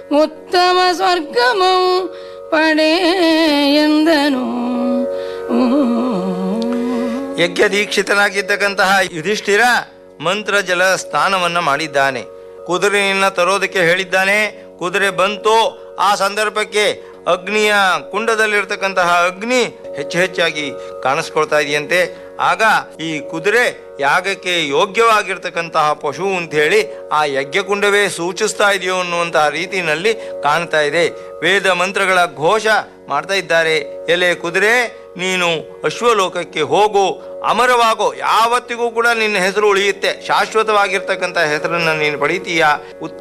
ಉತ್ತಮ ಸ್ವರ್ಗಮು ಪಡೆ ಎಂದನು ಯಜ್ಞ ದೀಕ್ಷಿತನಾಗಿದ್ದಕ್ಕಂತಹ ಯುಧಿಷ್ಠಿರ ಮಂತ್ರ ಜಲ ಸ್ನಾನವನ್ನ ಮಾಡಿದ್ದಾನೆ ಕುದುರೆಯನ್ನ ತರೋದಕ್ಕೆ ಹೇಳಿದ್ದಾನೆ ಕುದುರೆ ಬಂತು ಆ ಸಂದರ್ಭಕ್ಕೆ ಅಗ್ನಿಯ ಕುಂಡದಲ್ಲಿರ್ತಕ್ಕಂತಹ ಅಗ್ನಿ ಹೆಚ್ಚು ಹೆಚ್ಚಾಗಿ ಕಾಣಿಸ್ಕೊಳ್ತಾ ಇದೆಯಂತೆ ಆಗ ಈ ಕುದುರೆ ಯಾಗಕ್ಕೆ ಯೋಗ್ಯವಾಗಿರ್ತಕ್ಕಂತಹ ಪಶು ಅಂತ ಹೇಳಿ ಆ ಯಜ್ಞಕುಂಡವೇ ಸೂಚಿಸ್ತಾ ಇದೆಯೋ ಅನ್ನುವಂತಹ ರೀತಿಯಲ್ಲಿ ಕಾಣ್ತಾ ಇದೆ ವೇದ ಮಂತ್ರಗಳ ಘೋಷ ಮಾಡ್ತಾ ಇದ್ದಾರೆ ಎಲೆ ಕುದುರೆ ನೀನು ಅಶ್ವಲೋಕಕ್ಕೆ ಹೋಗು ಅಮರವಾಗೋ ಯಾವತ್ತಿಗೂ ಕೂಡ ನಿನ್ನ ಹೆಸರು ಉಳಿಯುತ್ತೆ ಶಾಶ್ವತವಾಗಿರ್ತಕ್ಕಂಥ ಹೆಸರನ್ನು ನೀನು ಪಡಿತೀಯ ಉತ್ತ